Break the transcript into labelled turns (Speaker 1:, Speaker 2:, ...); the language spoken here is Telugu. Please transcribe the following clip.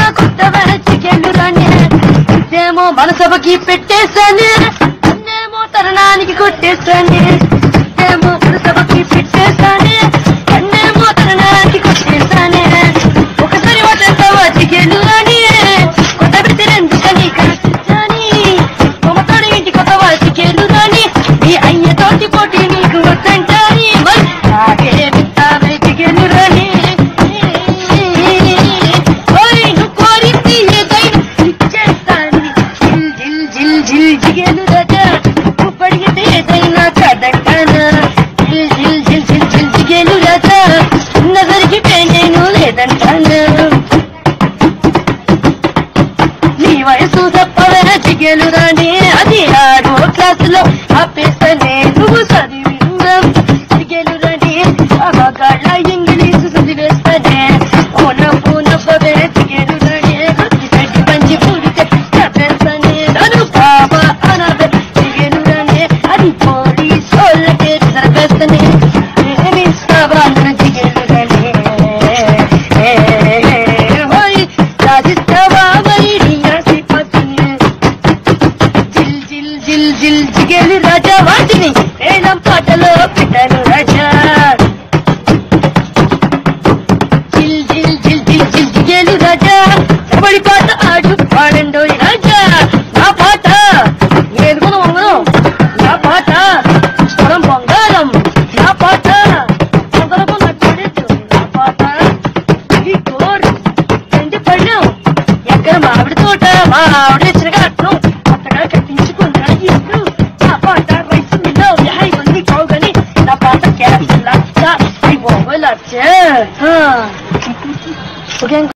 Speaker 1: కొత్తవే చికెన్లు రాని ఇదేమో మనసభకి పెట్టేశానే అన్నేమో తరుణానికి కొట్టేశానే ఇదేమో మనసభకి పెట్టేశానే అన్నేమో తరుణానికి కొట్టేశానే ఒకసారి వదిలేస్తావా చికెన్లు రాని కొత్త పెట్టినందుకని కనిపించాని మమతోడి ఇంటి కొత్తవా చికెన్లు రాని నీ అయ్యతోటి పోటీ నీకు వద్దంటాని మరి నాకే వింటావే చికెన్లు రాని ఓయ్ నువ్వు కోరింది ఏదైనా ఇచ్చేస్తాను జిల్ జిల్ జిల్ జిల్ జిగేలు రాజా నువ్వు పడిగితే ఏదైనా కాదంటానా జిల్ జిల్ జిల్ జిల్ జిల్ జిగేలు రాజా ఉన్నదరికి నేను లేదంటాను నీ వయసు తప్పవే చిగేలు రాని అది ఆరో క్లాసులో ఆపేస్తానే నువ్వు చదివిందాం చిగేలు రాని అవగాళ్ళ ఇంగ్లీషు చదివేస్తానే పూన పూన పవే చిగేలు రాని కొద్ది చెడ్డి పంచి పూడితే చంపేస్తానే నన్ను బాబా అనవే చిగేలు రాని అది పోలీస్ వాళ్ళకే చంపేస్తానే ఏమిస్తావా నన్ను చిగేలు రాని హోయ్ రాజిస్తావా మరి నీ ఆశీర్వాదాన్ని జిల్ జిల్ జిల్ జిల్ జిగేలు రాజా వాటిని వేలం పాటలో పెట్టాను రాజా జిల్ జిల్ జిల్ జిల్ జిల్ జిగేలు రాజా కబడి పాట ఆడు పాడండోయ్ రాజా నా పాట ఎదుగును వంగను నా పాట స్వరం బంగారం నా పాట పొగరపు నచ్చలేదు నా పాట ఇది కోర్ రెండు పళ్ళం ఎక్కడ మామిడి తోట మా ఆవిడ ఇచ్చిన కట్నం కొత్తగా కట్టించుకున్నాడు ఇల్లు నా పాట వయసు మీద హై ఉంది కావుగని నా పాట క్యాష్ లక్ష ఈ ఓవర్ లక్ష ఓకే